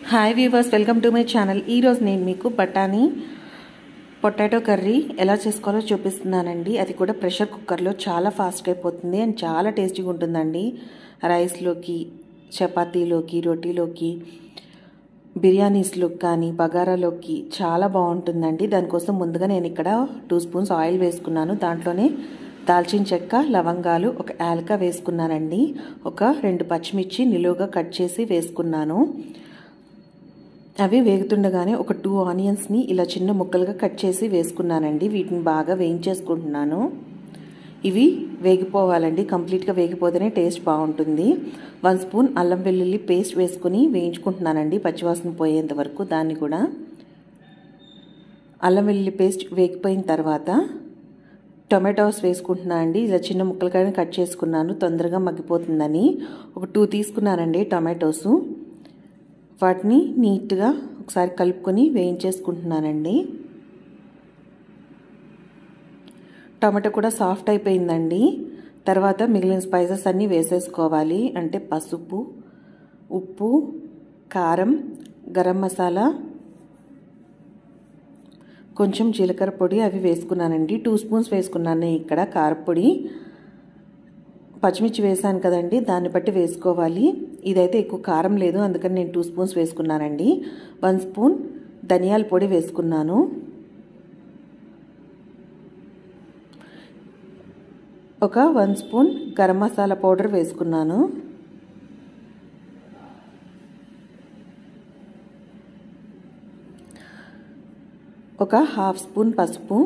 hi viewers welcome to my channel ఈరోజు నేను మీకు బఠానీ పొటాటో కర్రీ ఎలా చేసుకోవాలో చూపిస్తున్నానండి అది కూడా ప్రెషర్ కుక్కర్లో చాలా ఫాస్ట్గా అయిపోతుంది అండ్ చాలా టేస్టీగా ఉంటుందండి రైస్లోకి చపాతీలోకి రోటీలోకి బిర్యానీస్లోకి కానీ బగారాలోకి చాలా బాగుంటుందండి దానికోసం ముందుగా నేను ఇక్కడ టూ స్పూన్స్ ఆయిల్ వేసుకున్నాను దాంట్లోనే దాల్చిన చెక్క లవంగాలు ఒక యాలక వేసుకున్నానండి ఒక రెండు పచ్చిమిర్చి నిలువుగా కట్ చేసి వేసుకున్నాను అవి వేగుతుండగానే ఒక టూ ఆనియన్స్ని ఇలా చిన్న ముక్కలుగా కట్ చేసి వేసుకున్నానండి వీటిని బాగా వేయించేసుకుంటున్నాను ఇవి వేగిపోవాలండి కంప్లీట్గా వేగిపోతేనే టేస్ట్ బాగుంటుంది వన్ స్పూన్ అల్లం వెల్లుల్లి పేస్ట్ వేసుకుని వేయించుకుంటున్నానండి పచ్చివాసన పోయేంత వరకు దాన్ని కూడా అల్లం వెల్లుల్లి పేస్ట్ వేగిపోయిన తర్వాత టొమాటోస్ వేసుకుంటున్నా అండి ఇలా చిన్న ముక్కలుగానే కట్ చేసుకున్నాను తొందరగా మగ్గిపోతుందని ఒక టూ తీసుకున్నానండి టొమాటోసు వాటిని నీట్గా ఒకసారి కలుపుకొని వేయించేసుకుంటున్నానండి టమాటో కూడా సాఫ్ట్ అయిపోయిందండి తర్వాత మిగిలిన స్పైసెస్ అన్నీ వేసేసుకోవాలి అంటే పసుపు ఉప్పు కారం గరం మసాలా కొంచెం జీలకర్ర పొడి అవి వేసుకున్నానండి టూ స్పూన్స్ వేసుకున్నాను ఇక్కడ కారపొడి పచ్చిమిర్చి వేసాను కదండి దాన్ని బట్టి వేసుకోవాలి ఇదైతే ఎక్కువ కారం లేదు అందుకని నేను టూ స్పూన్స్ వేసుకున్నానండి వన్ స్పూన్ ధనియాల పొడి వేసుకున్నాను ఒక one spoon garam masala powder వేసుకున్నాను ఒక హాఫ్ స్పూన్ పసుపు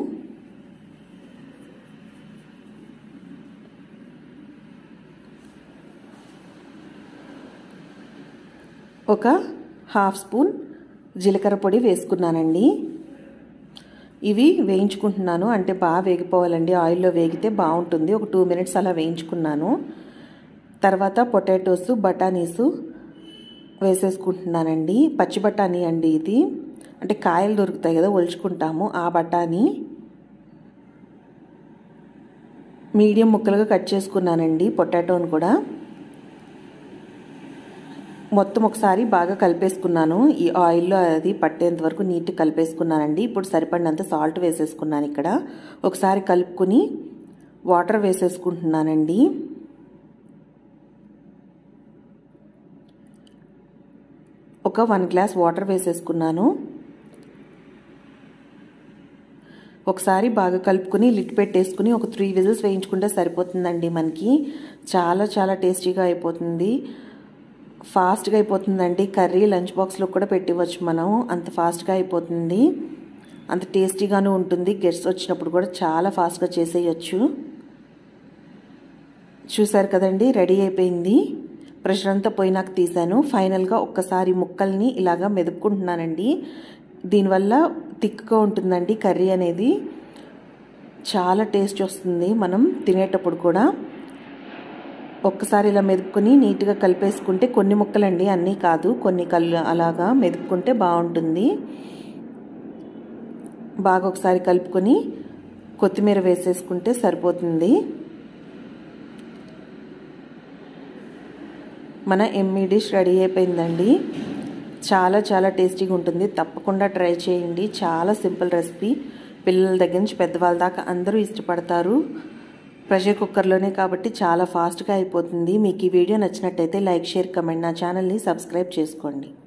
ఒక హాఫ్ స్పూన్ జీలకర్ర పొడి వేసుకున్నానండి ఇవి వేయించుకుంటున్నాను అంటే బాగా వేగిపోవాలండి ఆయిల్లో వేగితే బాగుంటుంది ఒక టూ మినిట్స్ అలా వేయించుకున్నాను తర్వాత పొటాటోస్ బఠానీస్ వేసేసుకుంటున్నానండి పచ్చి బఠానీ అండి ఇది అంటే కాయలు దొరుకుతాయి కదా ఒలుచుకుంటాము ఆ బఠానీ మీడియం ముక్కలుగా కట్ చేసుకున్నానండి పొటాటోని కూడా మొత్తం ఒకసారి బాగా కలిపేసుకున్నాను ఈ ఆయిల్లో అది పట్టేంత వరకు నీట్గా కలిపేసుకున్నానండి ఇప్పుడు సరిపడినంత సాల్ట్ వేసేసుకున్నాను ఇక్కడ ఒకసారి కలుపుకొని వాటర్ వేసేసుకుంటున్నానండి ఒక వన్ గ్లాస్ వాటర్ వేసేసుకున్నాను ఒకసారి బాగా కలుపుకుని లిట్ పెట్టేసుకుని ఒక త్రీ విజిల్స్ వేయించుకుంటే సరిపోతుందండి మనకి చాలా చాలా టేస్టీగా అయిపోతుంది ఫాస్ట్గా అయిపోతుందండి కర్రీ లంచ్ బాక్స్లో కూడా పెట్టివచ్చు మనం అంత ఫాస్ట్గా అయిపోతుంది అంత టేస్టీగాను ఉంటుంది గెస్ట్స్ వచ్చినప్పుడు కూడా చాలా ఫాస్ట్గా చేసేయచ్చు చూసారు కదండి రెడీ అయిపోయింది ప్రెషర్ అంతా పోయినాక తీసాను ఫైనల్గా ఒక్కసారి ముక్కల్ని ఇలాగా మెదుపుకుంటున్నానండి దీనివల్ల థిక్గా ఉంటుందండి కర్రీ అనేది చాలా టేస్ట్ వస్తుంది మనం తినేటప్పుడు కూడా ఒక్కసారి ఇలా మెదుపుకొని నీట్గా కలిపేసుకుంటే కొన్ని ముక్కలండి అన్నీ కాదు కొన్ని కళ్ళు అలాగా మెదుపుకుంటే బాగుంటుంది బాగా ఒకసారి కలుపుకొని కొత్తిమీర వేసేసుకుంటే సరిపోతుంది మన ఎమ్మీ డిష్ రెడీ అయిపోయిందండి చాలా చాలా టేస్టీగా ఉంటుంది తప్పకుండా ట్రై చేయండి చాలా సింపుల్ రెసిపీ పిల్లల దగ్గర నుంచి పెద్దవాళ్ళ దాకా అందరూ ఇష్టపడతారు ప్రెషర్ కుక్కర్లోనే కాబట్టి చాలా ఫాస్ట్గా అయిపోతుంది మీకు ఈ వీడియో నచ్చినట్టయితే లైక్ షేర్ కమెంట్ నా ఛానల్ని సబ్స్క్రైబ్ చేసుకోండి